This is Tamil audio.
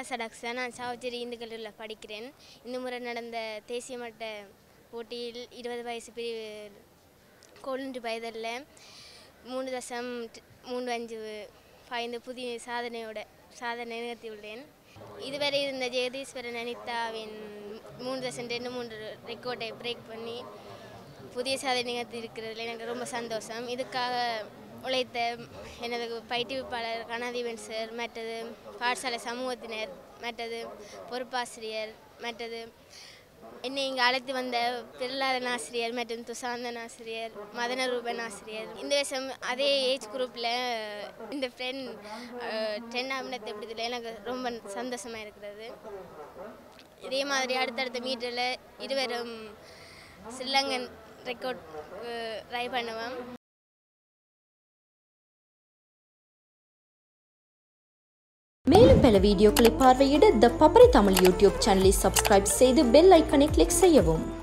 சடாக்ஸா நான் சாவச்சேரி இந்து கல்லூரியில் படிக்கிறேன் இந்த முறை நடந்த தேசிய மட்ட போட்டியில் இருபது வயசு பிரிவு கோலன்று வயதில் மூணு தசம் ட்- மூணு அஞ்சு பாய்ந்து புதிய சாதனையோட சாதனை நிகழ்த்தியுள்ளேன் இதுவரை இருந்த ஜெகதீஸ்வரன் அனிதாவின் மூணு தசம் ரெண்டு மூன்று ரெக்கார்டை பிரேக் பண்ணி புதிய சாதனை நிகழ்த்தி இருக்கிறதுல எனக்கு ரொம்ப சந்தோஷம் இதுக்காக உழைத்த எனது பயிற்றுவிப்பாளர் கணாதிபன் சார் மற்றது பாடசாலை சமூகத்தினர் மற்றது பொறுப்பாசிரியர் மற்றது என்னை இங்கே அழைத்து வந்த பிரலாதன் ஆசிரியர் மற்றும் துசாந்தன் ஆசிரியர் மதனரூபன் ஆசிரியர் இந்த வருஷம் அதே ஏஜ் குரூப்பில் இந்த ஃப்ரெண்ட் டென் அமினத்தை பிடித்ததில் எனக்கு ரொம்ப சந்தோஷமாக இருக்கிறது இதே மாதிரி அடுத்தடுத்த மீட்டரில் இருவரும் ஸ்ரீலங்கன் ரெக்கார்ட் ட்ரை பண்ணுவோம் மேலும் பல வீடியோக்களை பார்வையிட த பப்பரை தமிழ் யூடியூப் சேனலை சப்ஸ்கிரைப் செய்து பெல் ஐக்கனை கிளிக் செய்யவும்